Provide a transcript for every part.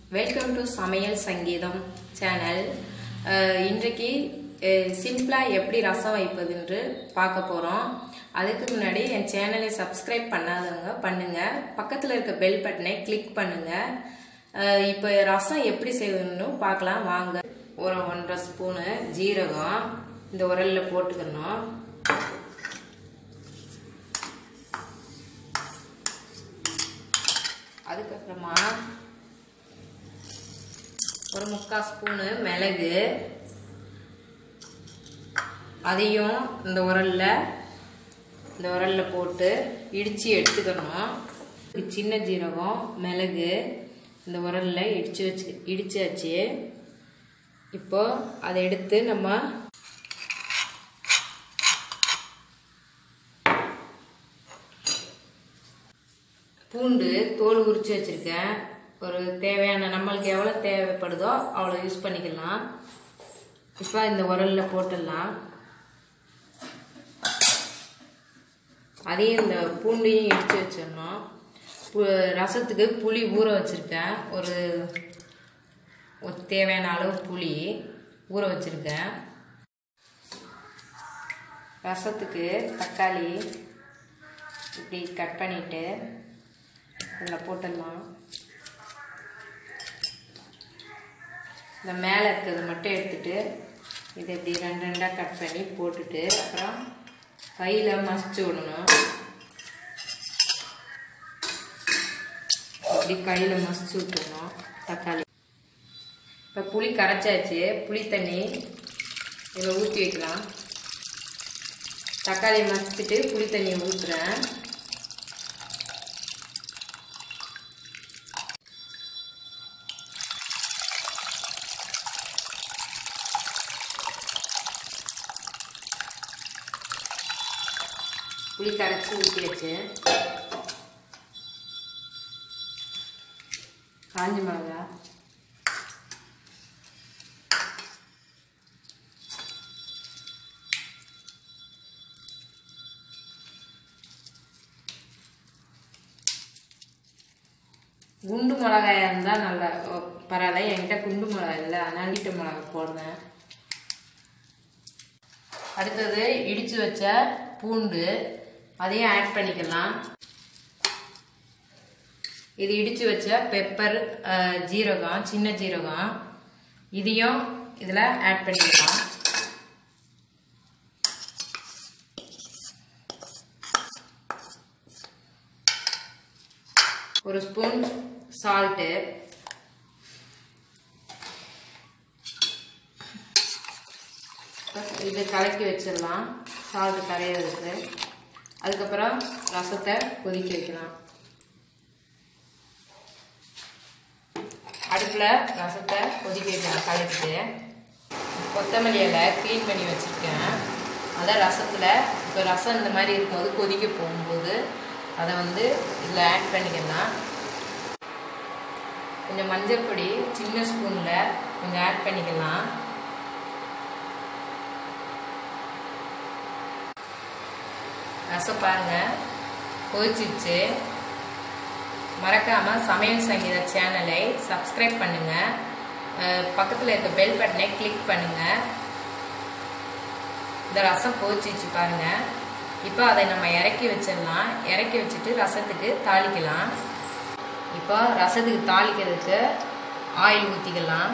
welcome to சமையல் சங்கீதம் channel இன்றைக்கு சிம்பிளாக எப்படி ரசம் வைப்பதுன்று பார்க்க போகிறோம் அதுக்கு முன்னாடி என் சேனலை சப்ஸ்கிரைப் பண்ணாதவங்க பண்ணுங்க பக்கத்தில் இருக்க பெல் பட்டனை கிளிக் பண்ணுங்க அஹ், இப்போ ரசம் எப்படி செய்யணும்னு பார்க்கலாம் வாங்க ஒரு ஒன்றரை ஸ்பூனு ஜீரகம் இந்த உரலில் போட்டுக்கணும் அதுக்கப்புறமா ஒரு முக்கால் ஸ்பூனு மிளகு அதையும் இந்த உரல்ல இந்த உரல்ல போட்டு இடித்து எடுத்துக்கணும் இது சின்ன ஜீரகம் மிளகு இந்த உரல்ல இடிச்சு வச்சு இடிச்சாச்சு இப்போ அதை எடுத்து நம்ம பூண்டு தோல் உரிச்சு வச்சிருக்கேன் ஒரு தேவையான நம்மளுக்கு எவ்வளோ தேவைப்படுதோ அவ்வளோ யூஸ் பண்ணிக்கலாம் இப்போ இந்த உரல்ல போட்டுடலாம் அதையும் இந்த பூண்டையும் இடித்து வச்சிடணும் பு ரசத்துக்கு புளி ஊற வச்சுருக்கேன் ஒரு ஒரு தேவையான அளவு புளி ஊற வச்சுருக்கேன் ரசத்துக்கு தக்காளி இப்படி கட் பண்ணிவிட்டு இதில் போட்டுடலாம் இந்த மேலே இருக்கிறது மட்டும் எடுத்துட்டு இதை இப்படி ரெண்டு ரெண்டாக கட் பண்ணி போட்டுட்டு அப்புறம் கையில் மசிச்சு விடணும் இப்படி கையில் மசிச்சு விட்டுடணும் தக்காளி இப்போ புளி கரைச்சாச்சு புளி தண்ணி இதில் ஊற்றி வைக்கலாம் தக்காளி மசிச்சுட்டு புளி தண்ணியை ஊற்றுறேன் புளி கரைச்சி ஊற்றியாச்சு காஞ்ச மிளகா குண்டு மிளகாயா இருந்தால் நல்லா ஓ, பரவாயில்ல என்கிட்ட குண்டு மிளகாய் இல்லை அதனால் நீட்ட மிளகாய் போடுறேன் அடுத்தது இடித்து வச்ச பூண்டு அதையும் ஆட் பண்ணிக்கலாம் இது இடித்து வச்ச பெப்பர் அஹ், ஜீரகம் சின்ன ஜீரகம் இதையும் இதில் ஆட் பண்ணிக்கலாம் ஒரு ஸ்பூன் சால்ட்டு இது கலக்கி வச்சிடலாம் சால்ட்டு கரையிறதுக்கு அதுக்கப்புறம் ரசத்தை கொதிக்க வைக்கலாம் அடுப்பில் ரசத்தை கொதிக்க வைக்கலாம் கலக்கிட்டு கொத்தமல்லி இலை க்ளீன் பண்ணி வச்சுருக்கேன் அதை ரசத்தில் இப்போ ரசம் இந்த மாதிரி இருக்கும்போது கொதிக்க போகும்போது அதை வந்து இதில் ஆட் பண்ணிக்கலாம் கொஞ்சம் மஞ்சள் பொடி சின்ன ஸ்பூனில் கொஞ்சம் ஆட் பண்ணிக்கலாம் ரசம் பாருங்க கொதிச்சிச்சு மறக்காம சமையல் சங்கீத சேனலை சப்ஸ்கிரைப் பண்ணுங்க அஹ் பக்கத்தில் இருக்க பெல் பட்டனை கிளிக் பண்ணுங்க இந்த ரசம் கொதிச்சிச்சு பாருங்க இப்போ அதை நம்ம இறக்கி வச்சிடலாம் இறக்கி வச்சுட்டு ரசத்துக்கு தாளிக்கலாம் இப்போ ரசத்துக்கு தாளிக்கிறதுக்கு ஆயில் ஊற்றிக்கலாம்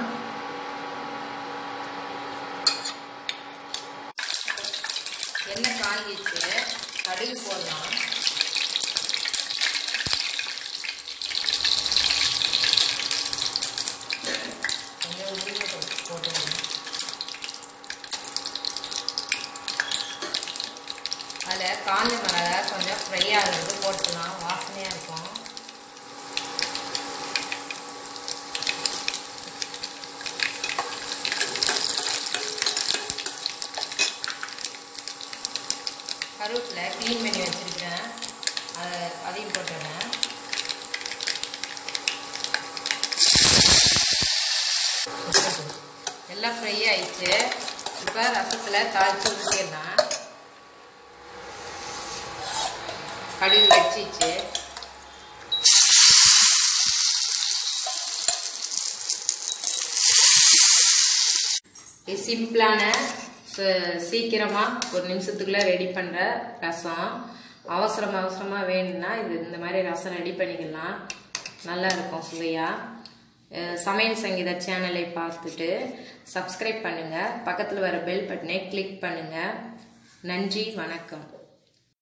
எண்ணெய் காஞ்சிச்சு கடுகு போடலாம் கொஞ்சம் உருளை போட்டு- போட்டுக்கணும் அதில் காஞ்ச மிளகா கொஞ்சம் ஃப்ரை ஆகுறது போட்டுக்கலாம் வாசனையாக இருக்கும் கருவேப்பிலை க்ளீன் பண்ணி வச்சுருக்கேன் அதை அதையும் போட்டுடுறேன் எல்லாம் ஃப்ரை ஆயிடுச்சு இப்போ ரசத்தில் தாளித்து ஊற்றிடலாம் கடுகு வச்சிச்சு இது சிம்பிளான ச- சீக்கிரமா ஒரு நிமிஷத்துக்குள்ள ரெடி பண்ற ரசம் அவசரம் அவசரமா வேணும்னா இது இந்த மாதிரி ரசம் ரெடி பண்ணிக்கலாம் நல்லா இருக்கும் சுவையா அஹ் சமையல் சங்கீதா சேனலை பார்த்துட்டு சப்ஸ்கிரைப் பண்ணுங்க பக்கத்தில் வர பெல் பட்டனை கிளிக் பண்ணுங்க நன்றி வணக்கம்